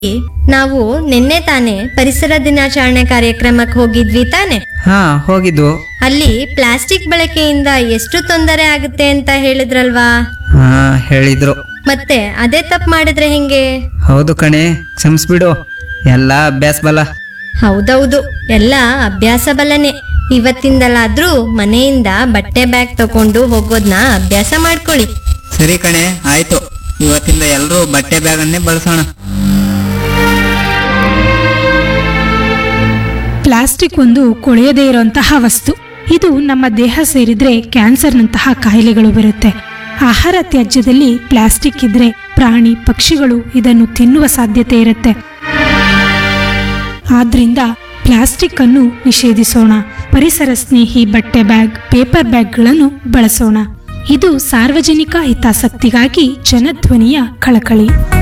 ನಾವು ನಿನ್ನೆ ತಾನೇ ಪರಿಸರ ದಿನಾಚರಣೆ ಕಾರ್ಯಕ್ರಮಕ್ಕೆ ಹೋಗಿದ್ವಿ ತಾನೆ ಹಾ ಹೋಗಿದ್ದು ಅಲ್ಲಿ ಪ್ಲಾಸ್ಟಿಕ್ ಬಳಕೆಯಿಂದ ಎಷ್ಟು ತೊಂದರೆ ಆಗುತ್ತೆ ಅಂತ ಹೇಳಿದ್ರಲ್ವಾ ಹಾ ಹೇಳಿದ್ರು ಮತ್ತೆ ಅದೇ ತಪ್ಪು ಮಾಡಿದ್ರೆ ಹೆಂಗೆ ಹೌದು ಕಣೆ ಕ್ಷಮಿಸ್ಬಿಡು ಎಲ್ಲ ಅಭ್ಯಾಸ ಬಲ ಹೌದೌದು ಎಲ್ಲ ಅಭ್ಯಾಸ ಬಲನೆ ಇವತ್ತಿಂದಲಾದ್ರೂ ಮನೆಯಿಂದ ಬಟ್ಟೆ ಬ್ಯಾಗ್ ತಕೊಂಡು ಹೋಗೋದ್ನ ಅಭ್ಯಾಸ ಮಾಡ್ಕೊಳ್ಳಿ ಸರಿ ಕಣೆ ಆಯ್ತು ಇವತ್ತಿಂದ ಎಲ್ಲರೂ ಬಟ್ಟೆ ಬ್ಯಾಗನ್ನೇ ಬಳಸೋಣ ಪ್ಲಾಸ್ಟಿಕ್ ಒಂದು ಕೊಳೆಯದೇ ಇರುವಂತಹ ವಸ್ತು ಇದು ನಮ್ಮ ದೇಹ ಸೇರಿದ್ರೆ ಕ್ಯಾನ್ಸರ್ನಂತಹ ಕಾಯಿಲೆಗಳು ಬರುತ್ತೆ ಆಹಾರ ತ್ಯಾಜ್ಯದಲ್ಲಿ ಪ್ಲಾಸ್ಟಿಕ್ ಇದ್ರೆ ಪ್ರಾಣಿ ಪಕ್ಷಿಗಳು ಇದನ್ನು ತಿನ್ನುವ ಸಾಧ್ಯತೆ ಇರುತ್ತೆ ಆದ್ರಿಂದ ಪ್ಲಾಸ್ಟಿಕ್ ಅನ್ನು ನಿಷೇಧಿಸೋಣ ಪರಿಸರ ಸ್ನೇಹಿ ಬಟ್ಟೆ ಬ್ಯಾಗ್ ಪೇಪರ್ ಬ್ಯಾಗ್ಗಳನ್ನು ಬಳಸೋಣ ಇದು ಸಾರ್ವಜನಿಕ ಹಿತಾಸಕ್ತಿಗಾಗಿ ಜನಧ್ವನಿಯ ಕಳಕಳಿ